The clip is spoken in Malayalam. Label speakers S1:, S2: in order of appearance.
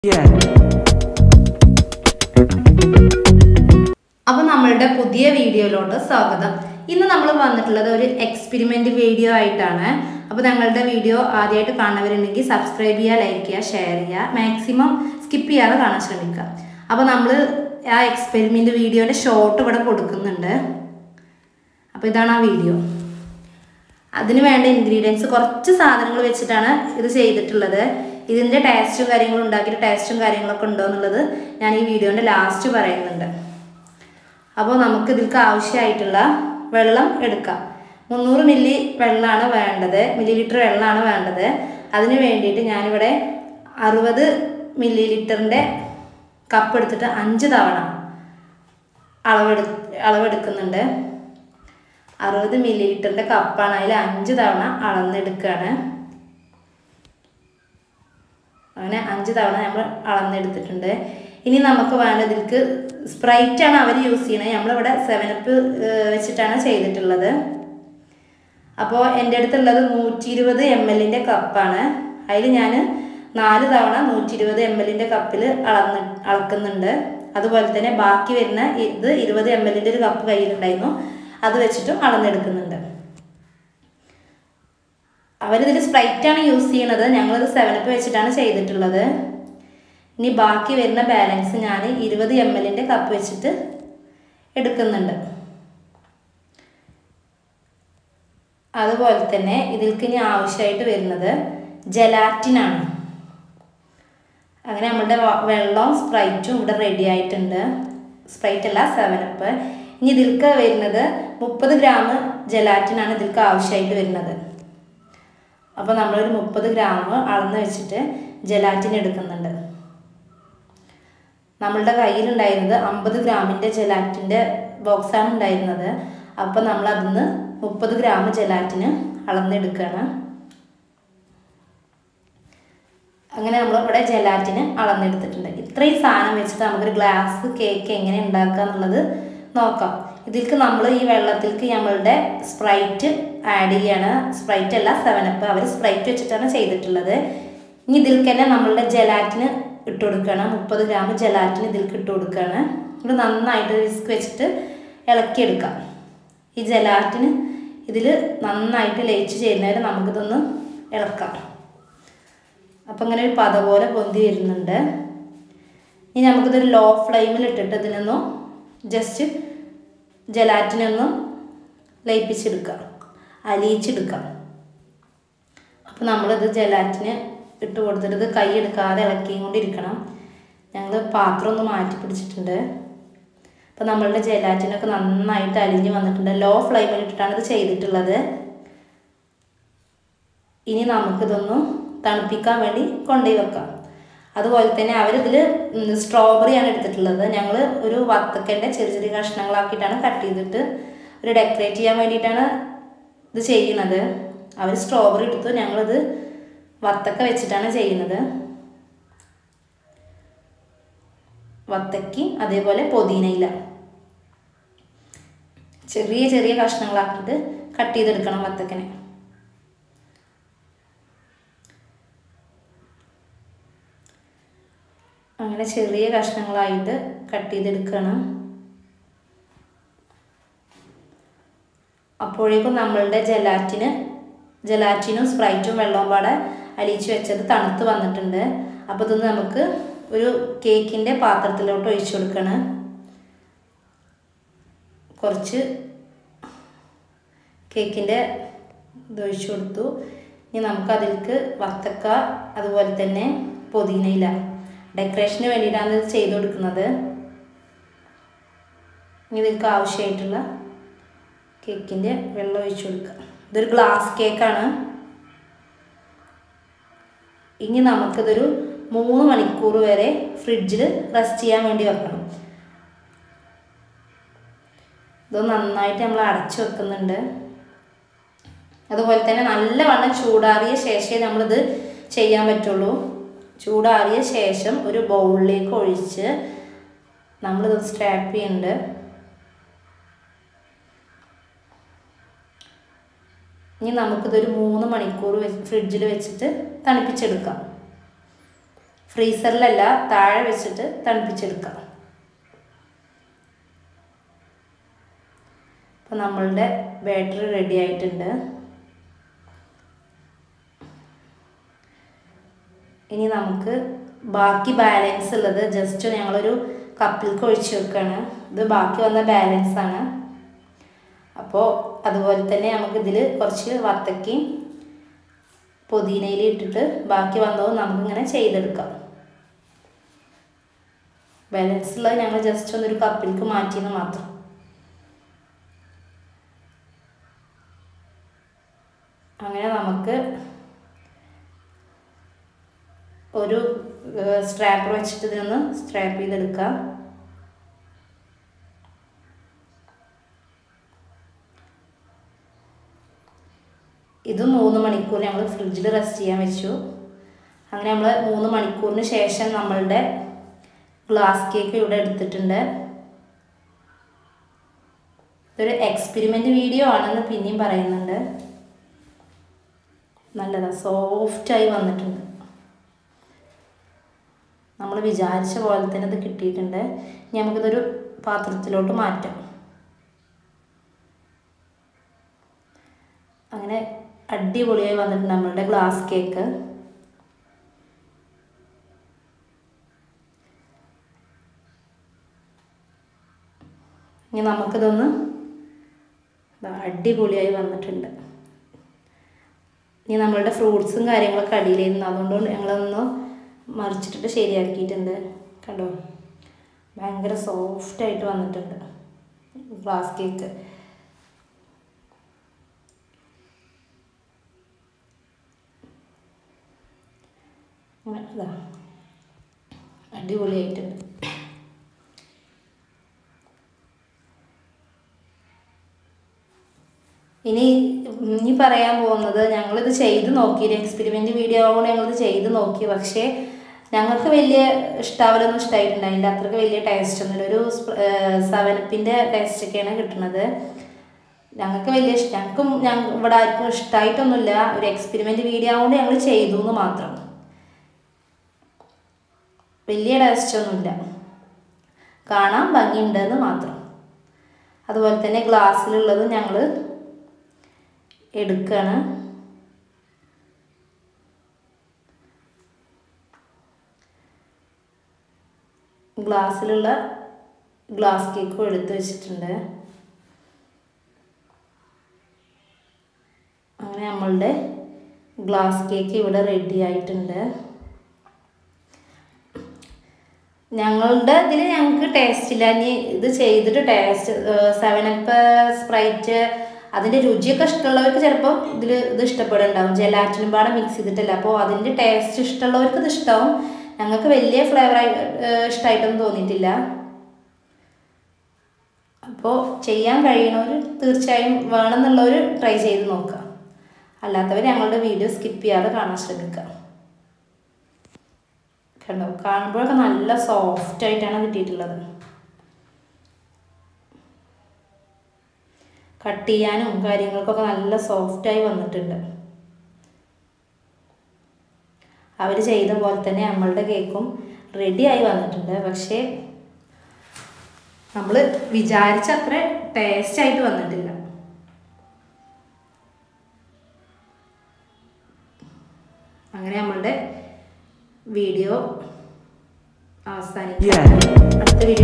S1: അപ്പോൾ നമ്മളുടെ പുതിയ വീഡിയോയിലോട്ട് സ്വാഗതം ഇന്ന് നമ്മൾ വന്നിട്ടുള്ളത് ഒരു എക്സ്പെരിമെൻ്റ് വീഡിയോ ആയിട്ടാണ് അപ്പോൾ ഞങ്ങളുടെ വീഡിയോ ആദ്യമായിട്ട് കാണുന്നവരുണ്ടെങ്കിൽ സബ്സ്ക്രൈബ് ചെയ്യുക ലൈക്ക് ചെയ്യുക ഷെയർ ചെയ്യുക മാക്സിമം സ്കിപ്പ് ചെയ്യാതെ കാണാൻ ശ്രമിക്കുക അപ്പോൾ നമ്മൾ ആ എക്സ്പെരിമെൻ്റ് വീഡിയോയുടെ ഷോർട്ട് ഇവിടെ കൊടുക്കുന്നുണ്ട് അപ്പോൾ ഇതാണ് ആ വീഡിയോ അതിന് വേണ്ട ഇൻഗ്രീഡിയൻസ് കുറച്ച് സാധനങ്ങൾ വെച്ചിട്ടാണ് ഇത് ചെയ്തിട്ടുള്ളത് ഇതിൻ്റെ ടേസ്റ്റും കാര്യങ്ങളും ഉണ്ടാക്കിയിട്ട് ടേസ്റ്റും കാര്യങ്ങളൊക്കെ ഉണ്ടോ എന്നുള്ളത് ഞാൻ ഈ വീഡിയോൻ്റെ ലാസ്റ്റ് പറയുന്നുണ്ട് അപ്പോൾ നമുക്ക് ഇതിൽക്ക് ആവശ്യമായിട്ടുള്ള വെള്ളം എടുക്കാം മുന്നൂറ് മില്ലി വെള്ളമാണ് വേണ്ടത് മില്ലി ലിറ്റർ വെള്ളമാണ് വേണ്ടത് അതിന് വേണ്ടിയിട്ട് ഞാനിവിടെ അറുപത് മില്ലി ലിറ്ററിൻ്റെ കപ്പ് എടുത്തിട്ട് അഞ്ച് തവണ അളവെടു അളവെടുക്കുന്നുണ്ട് അറുപത് മില്ലി ലിറ്ററിൻ്റെ കപ്പാണ് അതിൽ അഞ്ച് തവണ അളന്നെടുക്കുകയാണ് അങ്ങനെ അഞ്ച് തവണ നമ്മൾ അളന്നെടുത്തിട്ടുണ്ട് ഇനി നമുക്ക് വേണ്ടതിൽക്ക് സ്പ്രൈറ്റ് ആണ് അവർ യൂസ് ചെയ്യണത് നമ്മളിവിടെ സെവനപ്പ് വെച്ചിട്ടാണ് ചെയ്തിട്ടുള്ളത് അപ്പോൾ എൻ്റെ അടുത്തുള്ളത് നൂറ്റി ഇരുപത് എം എല്ലിൻ്റെ കപ്പാണ് അതിൽ ഞാൻ നാല് തവണ നൂറ്റി ഇരുപത് എം എല്ലിൻ്റെ കപ്പിൽ അളന്ന് അളക്കുന്നുണ്ട് അതുപോലെ തന്നെ ബാക്കി വരുന്ന ഇത് ഇരുപത് എം എല്ലിൻ്റെ ഒരു കപ്പ് കയ്യിലുണ്ടായിരുന്നു അത് വെച്ചിട്ടും അളന്നെടുക്കുന്നുണ്ട് അവരിതിൽ സ്പ്രൈറ്റാണ് യൂസ് ചെയ്യണത് ഞങ്ങളിത് സെവനപ്പ് വെച്ചിട്ടാണ് ചെയ്തിട്ടുള്ളത് ഇനി ബാക്കി വരുന്ന ബാലൻസ് ഞാൻ ഇരുപത് എം എല്ലിൻ്റെ കപ്പ് വെച്ചിട്ട് എടുക്കുന്നുണ്ട് അതുപോലെ തന്നെ ഇതിൽക്ക് ഇനി ആവശ്യമായിട്ട് വരുന്നത് ജലാറ്റിനാണ് അങ്ങനെ നമ്മളുടെ വെള്ളവും സ്പ്രൈറ്റും ഇവിടെ റെഡി ആയിട്ടുണ്ട് സ്പ്രൈറ്റ് അല്ല സെവനപ്പ് ഇനി ഇതിൽക്ക് വരുന്നത് മുപ്പത് ഗ്രാം ജലാറ്റിനാണ് ഇതിൽക്ക് ആവശ്യമായിട്ട് വരുന്നത് അപ്പോൾ നമ്മളൊരു മുപ്പത് ഗ്രാം അളന്ന് വെച്ചിട്ട് ജലാറ്റിൻ എടുക്കുന്നുണ്ട് നമ്മളുടെ കയ്യിലുണ്ടായിരുന്നത് അമ്പത് ഗ്രാമിൻ്റെ ജലാറ്റിൻ്റെ ബോക്സാണ് ഉണ്ടായിരുന്നത് അപ്പോൾ നമ്മൾ അതിന്ന് മുപ്പത് ഗ്രാം ജലാറ്റിന് അളന്നെടുക്കുകയാണ് അങ്ങനെ നമ്മൾ ഇവിടെ ജലാറ്റിന് അളന്നെടുത്തിട്ടുണ്ട് ഇത്രയും സാധനം വെച്ചിട്ട് നമുക്കൊരു ഗ്ലാസ് കേക്ക് എങ്ങനെ ഉണ്ടാക്കുക എന്നുള്ളത് നോക്കാം ഇതിൽക്ക് നമ്മൾ ഈ വെള്ളത്തിലേക്ക് നമ്മളുടെ സ്പ്രൈറ്റ് ആഡ് ചെയ്യാണ് സ്പ്രൈറ്റ് അല്ല സെവനപ്പ് അവർ സ്പ്രൈറ്റ് വെച്ചിട്ടാണ് ചെയ്തിട്ടുള്ളത് ഇനി ഇതിൽക്ക് തന്നെ നമ്മളുടെ ജലാറ്റിന് ഇട്ട് കൊടുക്കുകയാണ് മുപ്പത് ഗ്രാം ജലാറ്റിന് ഇതിൽക്ക് ഇട്ട് കൊടുക്കുകയാണ് ഇത് നന്നായിട്ട് വിസ്ക് വെച്ചിട്ട് ഇളക്കിയെടുക്കാം ഈ ജലാറ്റിന് ഇതിൽ നന്നായിട്ട് ലയിച്ച് ചേരുന്നവരെ നമുക്കിതൊന്ന് ഇളക്കാം അപ്പം ഇങ്ങനെ ഒരു പത പോലെ പൊന്തി വരുന്നുണ്ട് ഇനി നമുക്കിതൊരു ലോ ഫ്ലെയിമിൽ ഇട്ടിട്ട് ഇതിനൊന്ന് ജസ്റ്റ് ജലാറ്റിനൊന്ന് ലയിപ്പിച്ചെടുക്കാം അലിയിച്ചെടുക്കാം അപ്പോൾ നമ്മളിത് ജലാറ്റിന് ഇട്ട് കൊടുത്തിട്ട് ഇത് കൈ എടുക്കാതെ ഇളക്കിയും കൊണ്ടിരിക്കണം ഞങ്ങൾ പാത്രം ഒന്ന് മാറ്റി പിടിച്ചിട്ടുണ്ട് അപ്പോൾ നമ്മളുടെ ജലാറ്റിനൊക്കെ നന്നായിട്ട് അലിഞ്ഞ് വന്നിട്ടുണ്ട് ലോ ഫ്ലെയിമിൽ ഇട്ടിട്ടാണ് ഇത് ചെയ്തിട്ടുള്ളത് ഇനി നമുക്കിതൊന്ന് തണുപ്പിക്കാൻ വേണ്ടി കൊണ്ടുപോയി വെക്കാം അതുപോലെ തന്നെ അവരിതിൽ സ്ട്രോബെറിയാണ് എടുത്തിട്ടുള്ളത് ഞങ്ങൾ ഒരു വത്തക്കൻ്റെ ചെറിയ ചെറിയ കഷ്ണങ്ങളാക്കിയിട്ടാണ് കട്ട് ചെയ്തിട്ട് ഒരു ഡെക്കറേറ്റ് ചെയ്യാൻ വേണ്ടിയിട്ടാണ് ഇത് ചെയ്യുന്നത് അവർ സ്ട്രോബെറി എടുത്തു ഞങ്ങളിത് വത്തക്ക വെച്ചിട്ടാണ് ചെയ്യുന്നത് വത്തക്കി അതേപോലെ പൊതിനയില ചെറിയ ചെറിയ കഷ്ണങ്ങളാക്കിയിട്ട് കട്ട് ചെയ്തെടുക്കണം വത്തക്കനെ അങ്ങനെ ചെറിയ കഷ്ണങ്ങളായിട്ട് കട്ട് ചെയ്തെടുക്കണം അപ്പോഴേക്കും നമ്മളുടെ ജലാറ്റിന് ജലാറ്റിനും സ്പ്രൈറ്റും വെള്ളവും പാടെ അലിയിച്ച് വെച്ചത് തണുത്ത് വന്നിട്ടുണ്ട് അപ്പോൾ ഇതൊന്ന് നമുക്ക് ഒരു കേക്കിൻ്റെ പാത്രത്തിലോട്ട് ഒഴിച്ചു കൊടുക്കണം കുറച്ച് കേക്കിൻ്റെ ഇത് ഒഴിച്ചു കൊടുത്തു ഇനി നമുക്ക് അതിലേക്ക് വത്തക്ക അതുപോലെ തന്നെ പുതിനയില ഡെക്കറേഷന് വേണ്ടിയിട്ടാണ് ഇത് ചെയ്ത് കൊടുക്കുന്നത് ഇനി ഇതിലേക്ക് ആവശ്യമായിട്ടുള്ള കേക്കിൻ്റെ വെള്ളം ഒഴിച്ചു കൊടുക്കുക ഇതൊരു ഗ്ലാസ് കേക്കാണ് ഇനി നമുക്കിതൊരു മൂന്ന് മണിക്കൂർ വരെ ഫ്രിഡ്ജിൽ റെസ്റ്റ് ചെയ്യാൻ വേണ്ടി വെക്കണം ഇത് നന്നായിട്ട് നമ്മൾ അടച്ചു വെക്കുന്നുണ്ട് അതുപോലെ തന്നെ നല്ലവണ്ണം ചൂടാറിയ ശേഷമേ നമ്മളിത് ചെയ്യാൻ പറ്റുള്ളൂ ചൂടാറിയ ശേഷം ഒരു ബൗളിലേക്ക് ഒഴിച്ച് നമ്മളിത് സ്ട്രാപ്പ് ചെയ്യുന്നുണ്ട് ഇനി നമുക്കിതൊരു മൂന്ന് മണിക്കൂർ ഫ്രിഡ്ജിൽ വെച്ചിട്ട് തണുപ്പിച്ചെടുക്കാം ഫ്രീസറിലല്ല താഴെ വെച്ചിട്ട് തണുപ്പിച്ചെടുക്കാം അപ്പോൾ നമ്മളുടെ ബാറ്ററി റെഡി ആയിട്ടുണ്ട് ഇനി നമുക്ക് ബാക്കി ബാലൻസ് ഉള്ളത് ജസ്റ്റ് ഞങ്ങളൊരു കപ്പിലേക്ക് ഒഴിച്ച് വെക്കുകയാണ് ഇത് ബാക്കി വന്ന ബാലൻസ് ആണ് അപ്പോൾ അതുപോലെ തന്നെ നമുക്ക് ഇതിൽ കുറച്ച് വത്തക്കയും പുതിനയിൽ ഇട്ടിട്ട് ബാക്കി വന്നതും നമുക്കിങ്ങനെ ചെയ്തെടുക്കാം ബാലൻസ് ഉള്ളത് ഞങ്ങൾ ജസ്റ്റ് ഒന്നൊരു കപ്പിലേക്ക് മാറ്റിയെന്ന് മാത്രം അങ്ങനെ നമുക്ക് ഒരു സ്ട്രാപ്പർ വെച്ചിട്ട് ഇതിനൊന്ന് സ്ട്രാപ്പ് ചെയ്തെടുക്കാം ഇത് മൂന്ന് മണിക്കൂർ ഞങ്ങൾ ഫ്രിഡ്ജിൽ റെസ്റ്റ് ചെയ്യാൻ വെച്ചു അങ്ങനെ നമ്മൾ മൂന്ന് മണിക്കൂറിന് ശേഷം നമ്മളുടെ ഗ്ലാസ് കേക്ക് ഇവിടെ എടുത്തിട്ടുണ്ട് ഇതൊരു എക്സ്പെരിമെൻ്റ് വീഡിയോ ആണെന്ന് പിന്നെയും പറയുന്നുണ്ട് നല്ലതാണ് സോഫ്റ്റായി വന്നിട്ടുണ്ട് നമ്മൾ വിചാരിച്ച പോലെ തന്നെ ഇത് കിട്ടിയിട്ടുണ്ട് ഇനി നമുക്കിതൊരു പാത്രത്തിലോട്ട് മാറ്റാം അങ്ങനെ അടിപൊളിയായി വന്നിട്ടുണ്ട് നമ്മളുടെ ഗ്ലാസ് കേക്ക് ഇനി നമുക്കിതൊന്ന് അടിപൊളിയായി വന്നിട്ടുണ്ട് ഇനി നമ്മളുടെ ഫ്രൂട്ട്സും കാര്യങ്ങളൊക്കെ അടിയിലായിരുന്നു അതുകൊണ്ട് ഞങ്ങളൊന്ന് മറിച്ചിട്ടിട്ട് ശരിയാക്കിയിട്ടുണ്ട് കണ്ടോ ഭയങ്കര സോഫ്റ്റായിട്ട് വന്നിട്ടുണ്ട് ഗ്ലാസ് കേക്ക് അങ്ങനെ ഇതാ അടിപൊളിയായിട്ടുണ്ട് ഇനി ഇനി പറയാൻ പോകുന്നത് ഞങ്ങളിത് ചെയ്ത് നോക്കി ഒരു എക്സ്പെരിമെൻ്റ് വീഡിയോ കൊണ്ട് ഞങ്ങളിത് ചെയ്ത് നോക്കി പക്ഷേ ഞങ്ങൾക്ക് വലിയ ഇഷ്ടാവലൊന്നും ഇഷ്ടമായിട്ടുണ്ടായില്ല അത്രയ്ക്ക് വലിയ ടേസ്റ്റ് ഒന്നുമില്ല ഒരു സെവനപ്പിൻ്റെ ടേസ്റ്റൊക്കെയാണ് കിട്ടുന്നത് ഞങ്ങൾക്ക് വലിയ ഇഷ്ടം ഞങ്ങൾക്കും ഞങ്ങൾ ഇവിടെ ആർക്കും ഇഷ്ടമായിട്ടൊന്നുമില്ല ഒരു എക്സ്പെരിമെൻ്റ് വീഡിയോ കൊണ്ട് ഞങ്ങൾ ചെയ്തു എന്ന് മാത്രം വലിയ ടേസ്റ്റ് ഒന്നുമില്ല കാണാൻ ഭംഗിയുണ്ടെന്ന് മാത്രം അതുപോലെ തന്നെ ഗ്ലാസ്സിലുള്ളത് ഞങ്ങൾ എടുക്കുകയാണ് ഗ്ലാസ്സിലുള്ള ഗ്ലാസ് കേക്കും എടുത്ത് വെച്ചിട്ടുണ്ട് അങ്ങനെ നമ്മളുടെ ഗ്ലാസ് കേക്ക് ഇവിടെ റെഡി ആയിട്ടുണ്ട് ഞങ്ങളുടെ ഇതിൽ ഞങ്ങൾക്ക് ടേസ്റ്റ് ഇല്ല ഇനി ഇത് ചെയ്തിട്ട് ടേസ്റ്റ് സെവനപ്പ് സ്പ്രൈറ്റ് അതിൻ്റെ രുചിയൊക്കെ ഇഷ്ടമുള്ളവർക്ക് ചിലപ്പോൾ ഇതിൽ ഇത് ഇഷ്ടപ്പെടുന്നുണ്ടാവും ജലാറ്റിനും പാടെ മിക്സ് ചെയ്തിട്ടല്ല അപ്പോൾ അതിൻ്റെ ടേസ്റ്റ് ഇഷ്ടമുള്ളവർക്ക് ഇത് ഇഷ്ടമാവും ഞങ്ങൾക്ക് വലിയ ഫ്ലേവറായി ഇഷ്ടമായിട്ടൊന്നും തോന്നിയിട്ടില്ല അപ്പോൾ ചെയ്യാൻ കഴിയണവർ തീർച്ചയായും വേണമെന്നുള്ളവർ ട്രൈ ചെയ്ത് നോക്കുക അല്ലാത്തവർ ഞങ്ങളുടെ വീഡിയോ സ്കിപ്പ് ചെയ്യാതെ കാണാൻ ശ്രമിക്കുക കണ്ടോ കാണുമ്പോഴൊക്കെ നല്ല സോഫ്റ്റ് ആയിട്ടാണ് കിട്ടിയിട്ടുള്ളത് കട്ട് ചെയ്യാനും കാര്യങ്ങൾക്കൊക്കെ നല്ല സോഫ്റ്റായി വന്നിട്ടുണ്ട് അവർ ചെയ്ത പോലെ തന്നെ നമ്മളുടെ കേക്കും റെഡിയായി വന്നിട്ടുണ്ട് പക്ഷേ നമ്മൾ വിചാരിച്ച അത്ര ടേസ്റ്റ് ആയിട്ട് വന്നിട്ടില്ല അങ്ങനെ നമ്മളുടെ വീഡിയോ അവസാനിക്കും
S2: Yeah.
S1: അടുത്ത വീഡിയോ